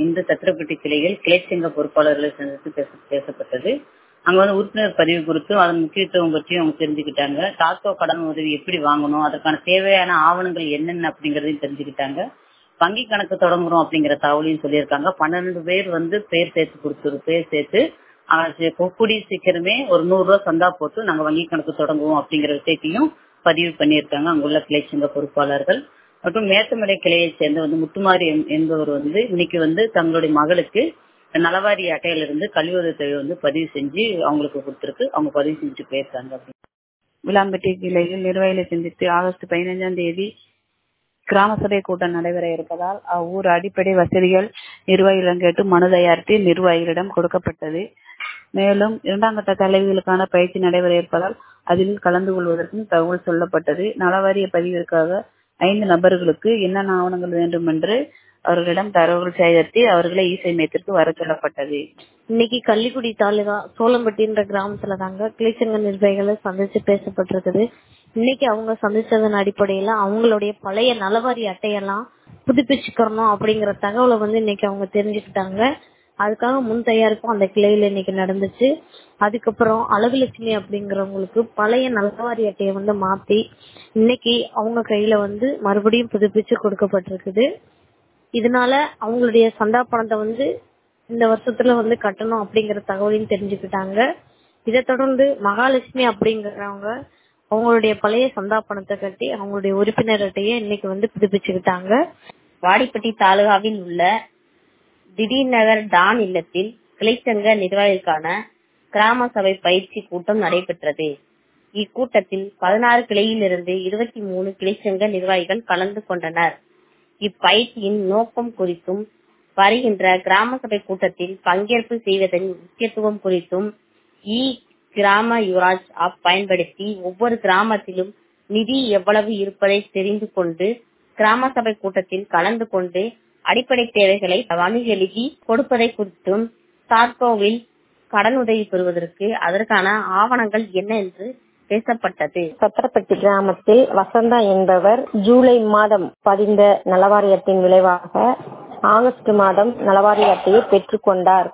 இந்து சத்திரப்பட்டி கிளையில் கிளைச்சங்க பொறுப்பாளர்களை சந்தித்து பேச பேசப்பட்டது அங்க வந்து உறுப்பினர் பதிவு குறித்தும் அதன் முக்கியத்துவம் பற்றியும் அவங்க தெரிஞ்சுக்கிட்டாங்க டாஸ்கோ கடன் உதவி எப்படி வாங்கணும் அதற்கான தேவையான ஆவணங்கள் என்னென்ன அப்படிங்கறதையும் தெரிஞ்சுக்கிட்டாங்க வங்கி கணக்கு தொடங்குறோம் அப்படிங்கிற தகவலையும் சொல்லியிருக்காங்க பன்னெண்டு பேர் வந்து பேர் சேர்த்து கொடுத்துரு பேர் சேர்த்து கூடி சீக்கிரமே ஒரு நூறு ரூபாய் சந்தா போட்டு நாங்க வங்கி கணக்கு தொடங்குவோம் அப்படிங்கிற விஷயத்தையும் பதிவு பண்ணியிருக்காங்க அங்குள்ள கிளைச்சங்க பொறுப்பாளர்கள் மற்றும் மேத்தமலை கிளையை சேர்ந்த வந்து முத்துமாரி என்பவர் வந்து இன்னைக்கு வந்து தங்களுடைய மகளுக்கு நலவாரி அட்டையிலிருந்து கல்வி உதவித்தொகை வந்து பதிவு செஞ்சு அவங்களுக்கு கொடுத்துருக்கு அவங்க பதிவு செஞ்சு போயிருக்காங்க விளாம்பட்டி கிளையில் நிர்வாகிகளை சந்தித்து ஆகஸ்ட் பதினைஞ்சாம் தேதி கிராம சபை கூட்டம் நடைபெற இருப்பதால் அவ்வூர் அடிப்படை வசதிகள் நிர்வாகிகளிடம் கேட்டு மனு தயாரித்து நிர்வாகிகளிடம் கொடுக்கப்பட்டது மேலும் இரண்டாம் கட்ட தலைவிகளுக்கான பயிற்சி நடைபெற இருப்பதால் அதில் கலந்து கொள்வதற்கும் தகவல் சொல்லப்பட்டது நலவாரிய பதிவிற்காக ஐந்து நபர்களுக்கு என்னென்ன ஆவணங்கள் வேண்டும் என்று அவர்களிடம் தகவல் சேகரித்து அவர்களை இசை மையத்திற்கு வர சொல்லப்பட்டது இன்னைக்கு கள்ளிக்குடி தாலுகா சோளம்பட்டின்ற கிராமத்துல தாங்க கிளைச்சங்க நிர்வாகிகளை சந்திச்சு பேசப்பட்டிருக்குது இன்னைக்கு அவங்க சந்திச்சதன் அடிப்படையில அவங்களுடைய பழைய நலவாரி அட்டையெல்லாம் புதுப்பிச்சுக்கணும் அப்படிங்கிற தகவலை வந்து இன்னைக்கு அவங்க தெரிஞ்சுக்கிட்டாங்க அதுக்காக முன் தயாரிப்பும் அந்த கிளையில இன்னைக்கு நடந்துச்சு அதுக்கப்புறம் அழகுலட்சுமி அப்படிங்கிறவங்களுக்கு பழைய நலவாரி அட்டையை வந்து மாத்தி இன்னைக்கு அவங்க கையில வந்து மறுபடியும் புதுப்பிச்சு கொடுக்கப்பட்டிருக்குது இதனால அவங்களுடைய சந்தா பணத்தை வந்து இந்த வருஷத்துல வந்து கட்டணும் அப்படிங்கிற தகவலையும் தெரிஞ்சுக்கிட்டாங்க இதை தொடர்ந்து மகாலட்சுமி அப்படிங்கிறவங்க அவங்களுடைய பழைய சந்தா பணத்தை கட்டி அவங்களுடைய உறுப்பினர் அட்டையை இன்னைக்கு வந்து புதுப்பிச்சுக்கிட்டாங்க வாடிப்பட்டி தாலுகாவில் உள்ள திடீர் நகர் டான் இல்லத்தில் கிளைச்சங்க நிர்வாகிகளுக்கான கிராம சபை பயிற்சி கூட்டம் நடைபெற்றது இக்கூட்டத்தில் பதினாறு கிளையிலிருந்து இருபத்தி மூணு கிளைச்சங்க நிர்வாகிகள் கலந்து கொண்டனர் இப்பயிற்சியின் நோக்கம் குறித்தும் வருகின்ற கிராம சபை கூட்டத்தில் பங்கேற்பு செய்வதன் முக்கியத்துவம் குறித்தும் இ கிராம யுவராஜ் ஆப் பயன்படுத்தி ஒவ்வொரு கிராமத்திலும் நிதி எவ்வளவு இருப்பதை தெரிந்து கொண்டு கிராம சபை கூட்டத்தில் கலந்து கொண்டு அடிப்படை தேவைகளை வணிக எழுதி கொடுப்பதை குறித்தும் சார்கோவில் கடன் உதவி பெறுவதற்கு அதற்கான ஆவணங்கள் என்ன என்று பேசப்பட்டது சத்திரப்பட்டி கிராமத்தில் வசந்தா என்பவர் ஜூலை மாதம் பதிந்த நலவாரியத்தின் விளைவாக ஆகஸ்ட் மாதம் நலவாரிய அட்டையை பெற்றுக்கொண்டார்